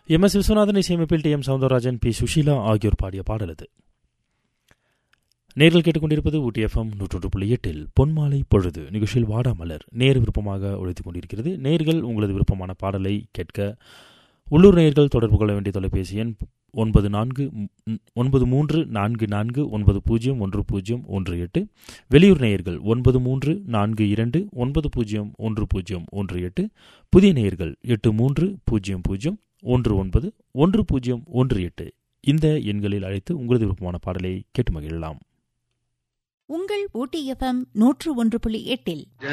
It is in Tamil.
எம் எஸ் விஸ்வநாதன் இசையமைப்பில் T M Soundararajan P Susheela ஆகியோர் பாடிய பாடல் அது நேர்கள் கேட்டுக்கொண்டிருப்பது ஊட்டி எஃப்எம் நூற்றொன்று புள்ளி எட்டில் பொன்மாலை பொழுது நிகழ்ச்சியில் வாடாமலர் நேர் விருப்பமாக உழைத்துக் கொண்டிருக்கிறது நேர்கள் உங்களது விருப்பமான பாடலை கேட்க உள்ளூர் நேயர்கள் தொடர்பு கொள்ள வேண்டிய தொலைபேசி எண் ஒன்பது நான்கு ஒன்பது மூன்று நான்கு நான்கு ஒன்பது பூஜ்ஜியம் ஒன்று பூஜ்ஜியம் ஒன்று எட்டு வெளியூர் நேயர்கள் ஒன்பது மூன்று நான்கு இரண்டு ஒன்பது பூஜ்ஜியம் ஒன்று பூஜ்ஜியம் ஒன்று எட்டு புதிய நேயர்கள் எட்டு மூன்று பூஜ்ஜியம் பூஜ்ஜியம் ஒன்று ஒன்பது ஒன்று பூஜ்ஜியம் ஒன்று எட்டு இந்த எண்களில் அழைத்து உங்களது விருப்பமான பாடலை கேட்டு மகிழலாம் உங்கள் ஊட்டி எஃப்எம் நூற்று ஒன்று புள்ளி எட்டில்